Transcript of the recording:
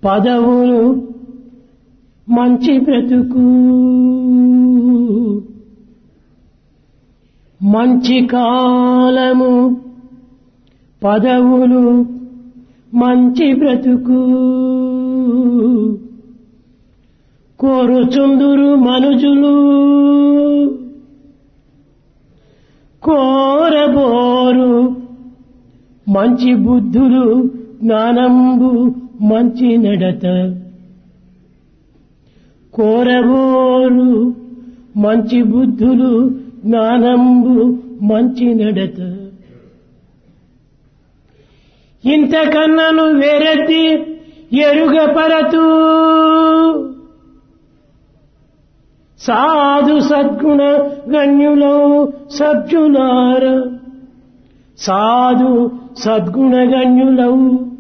పదవులు మంచి బ్రతుకు మంచి కాలము పదవులు మంచి బ్రతుకు కోరుచుందురు మనుజులు కోరబోరు మంచి బుద్ధులు జ్ఞానంబు మంచి నడత కోరబోరు మంచి బుద్ధులు జ్ఞానంబు మంచి నడత ఇంతకన్నను వేరెత్తి ఎరుగపరతూ సాధు సద్గుణ గణ్యులో సభ్యులార సాధు సద్గుణ గణ్యులవు